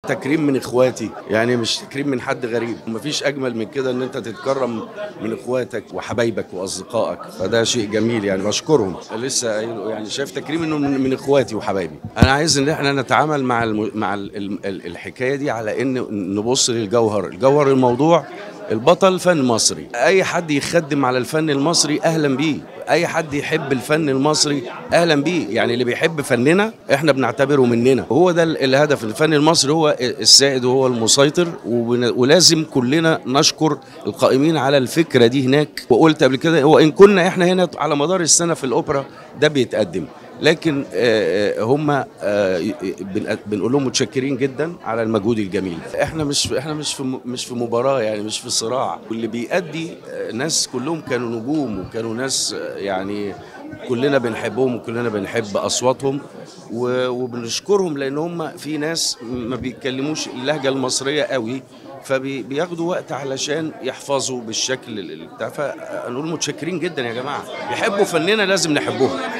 تكريم من اخواتي يعني مش تكريم من حد غريب ومفيش اجمل من كده ان انت تتكرم من اخواتك وحبايبك واصدقائك فده شيء جميل يعني بشكرهم لسه قايله يعني شايف تكريم انه من, من اخواتي وحبايبي انا عايز ان احنا نتعامل مع الم... مع ال... ال... ال- الحكايه دي على ان نبص للجوهر الجوهر الموضوع البطل فن مصري اي حد يخدم على الفن المصري اهلا بيه اي حد يحب الفن المصري اهلا بيه يعني اللي بيحب فننا احنا بنعتبره مننا هو ده ال- الهدف الفن المصري هو السائد وهو المسيطر وبن- ولازم كلنا نشكر القائمين على الفكره دي هناك وقلت قبل كده هو ان كنا احنا هنا على مدار السنه في الاوبرا ده بيتقدم لكن آه، آه، هم آه، بن- بنقول لهم متشكرين جدا على المجهود الجميل احنا مش احنا مش في م- مش في مباراه يعني مش في صراع واللي بيأدي آه، ناس كلهم كانوا نجوم وكانوا ناس آه، يعني كلنا بنحبهم وكلنا بنحب اصواتهم و- وبنشكرهم لان هم في ناس ما بيتكلموش اللهجه المصريه قوي فبياخدوا وقت علشان يحفظوا بالشكل ال- ال- بتاع فنقول متشكرين جدا يا جماعه يحبوا فننا لازم نحبهم